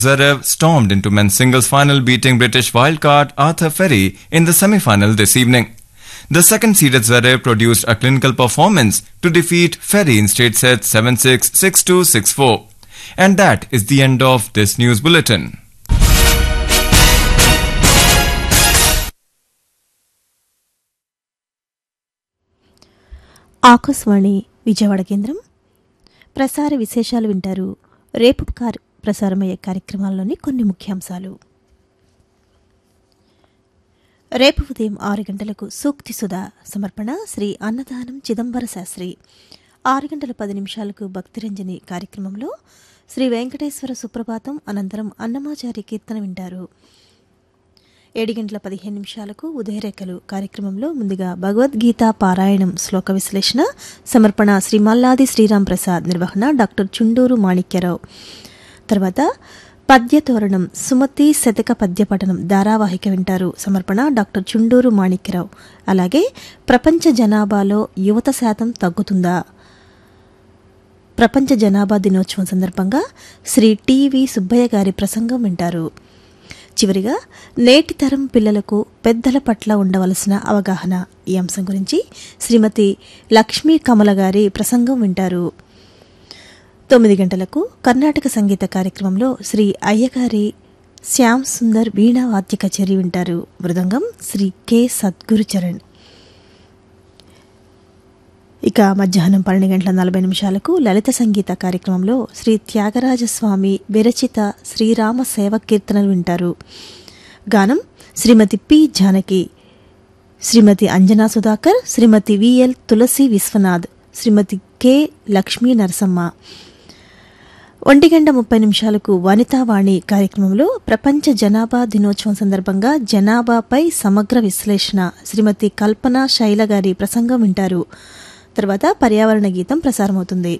Zverev stormed into men's singles final beating British wildcard Arthur Ferry in the semi-final this evening. The second seeded Zverev produced a clinical performance to defeat Ferry in straight sets 7-6, 6-2, 6-4. And that is the end of this news bulletin. Akashvani Vijayawada కేంద్రం ప్రసార విశేషాలు వింటారు రేపు car ప్రసారమయ్యే కార్యక్రమాల్లోని కొన్ని ముఖ్యాంశాలు రేపు ఉదయం ఆరు గంటలకు సూక్తి సుధా సమర్పణ శ్రీ అన్నదానం చిదంబర శాస్త్రి ఆరు గంటల పది నిమిషాలకు భక్తిరంజని కార్యక్రమంలో శ్రీ వెంకటేశ్వర సుప్రభాతం అనంతరం అన్నమాచారి కీర్తన వింటారు ఏడు గంటల పదిహేను నిమిషాలకు ఉదయరేఖలు కార్యక్రమంలో ముందుగా భగవద్గీత పారాయణం శ్లోక విశ్లేషణ సమర్పణ శ్రీ మల్లాది శ్రీరామ్ ప్రసాద్ నిర్వహణ డాక్టర్ చుండూరు మాణిక్యరావు తర్వాత పద్యతోరణం సుమతి శతక పద్యపఠనం ధారావాహిక వింటారు సమర్పణ డాక్టర్ చుండూరు మాణిక్యరావు అలాగే ప్రపంచ జనాభాలో యువత శాతం తగ్గుతుందా ప్రపంచ జనాభా దినోత్సవం సందర్భంగా శ్రీ టివి సుబ్బయ్య గారి ప్రసంగం వింటారు చివరిగా నేటి తరం పిల్లలకు పెద్దల పట్ల ఉండవలసిన అవగాహన ఈ అంశం గురించి శ్రీమతి లక్ష్మీ కమల గారి ప్రసంగం వింటారు తొమ్మిది గంటలకు కర్ణాటక సంగీత కార్యక్రమంలో శ్రీ అయ్యగారి శ్యామ్ సుందర్ వీణా వాద్య కచేరీ వింటారు మృదంగం శ్రీ కె సద్గురు చరణ్ ఇక మధ్యాహ్నం పన్నెండు గంటల నలభై నిమిషాలకు లలిత సంగీత కార్యక్రమంలో శ్రీ త్యాగరాజస్వామి విరచిత శ్రీరామ సేవ కీర్తనలు వింటారు గానం Shrimati P Janaki Shrimati Anjana Sudhakar Shrimati V L Tulasi Vishwanath Shrimati K Lakshmi Narasamma ఒంటి గంట ముప్పై నిమిషాలకు వనితావాణి కార్యక్రమంలో ప్రపంచ జనాభా దినోత్సవం సందర్భంగా జనాభాపై సమగ్ర విశ్లేషణ శ్రీమతి కల్పన శైల గారి ప్రసంగం వింటారు తర్వాత పర్యావరణ గీతం ప్రసారమవుతుంది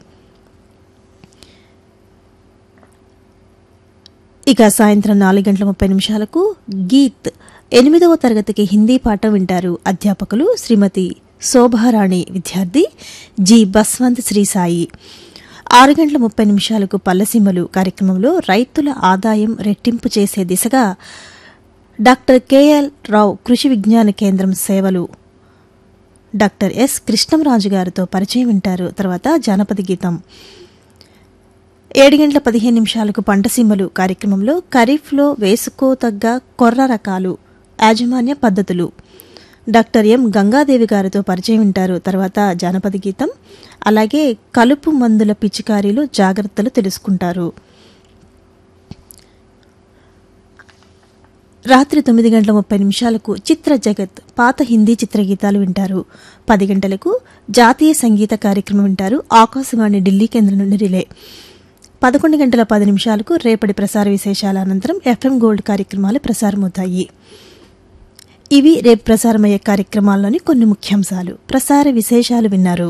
ఇక సాయంత్రం నాలుగు గంటల ముప్పై నిమిషాలకు గీత్ ఎనిమిదవ తరగతికి హిందీ పాఠం వింటారు అధ్యాపకులు శ్రీమతి శోభారాణి విద్యార్థి జి బస్వంత్ శ్రీ సాయి ఆరు గంటల ముప్పై నిమిషాలకు పల్లసీమలు కార్యక్రమంలో రైతుల ఆదాయం రెట్టింపు చేసే దిశగా డాక్టర్ కెఎల్ రావు కృషి విజ్ఞాన కేంద్రం సేవలు డాక్టర్ ఎస్ కృష్ణంరాజు గారితో పరిచయం వింటారు తర్వాత జానపద గీతం ఏడు గంటల పదిహేను నిమిషాలకు పంటసీమలు కార్యక్రమంలో ఖరీఫ్లో వేసుకోతగ్గ కొర్ర రకాలు యాజమాన్య పద్ధతులు డాక్టర్ ఎం గంగాదేవి గారితో పరిచయం వింటారు తర్వాత జానపద గీతం అలాగే కలుపు మందుల పిచికారీలో జాగ్రత్తలు తెలుసుకుంటారు రాత్రి తొమ్మిది గంటల ముప్పై నిమిషాలకు చిత్ర జగత్ పాత హిందీ చిత్రగీతాలు వింటారు పది గంటలకు జాతీయ సంగీత కార్యక్రమం వింటారు ఆకాశవాణి ఢిల్లీ కేంద్రం నుండి రిలే పదకొండు గంటల పది నిమిషాలకు రేపటి ప్రసార విశేషాల అనంతరం ఎఫ్ఎం గోల్డ్ కార్యక్రమాలు ప్రసారమవుతాయి ఇవి రేపు ప్రసారమయ్యే కార్యక్రమాల్లోని కొన్ని ముఖ్యాంశాలు ప్రసార విశేషాలు విన్నారు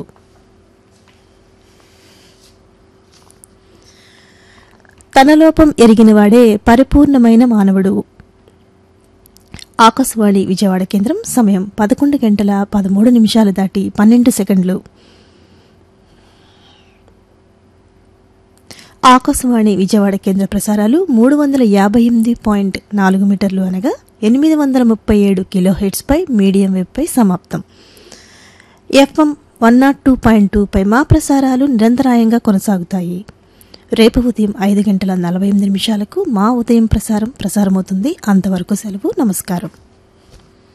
తన లోపం ఎరిగినవాడే పరిపూర్ణమైన మానవుడు ఆకాశవాణి విజయవాడ కేంద్రం సమయం పదకొండు గంటల పదమూడు నిమిషాలు దాటి పన్నెండు సెకండ్లు ఆకాశవాణి విజయవాడ కేంద్ర ప్రసారాలు మూడు వందల యాభై ఎనిమిది పాయింట్ నాలుగు మీటర్లు అనగా ఎనిమిది వందల ముప్పై ఏడు కిలో హెడ్స్పై మీడియం వెబ్పై సమాప్తం FM one nought two point టూపై మా ప్రసారాలు నిరంతరాయంగా కొనసాగుతాయి రేపు ఉదయం ఐదు గంటల నలభై ఎనిమిది నిమిషాలకు మా ఉదయం ప్రసారం ప్రసారమవుతుంది అంతవరకు సెలవు నమస్కారం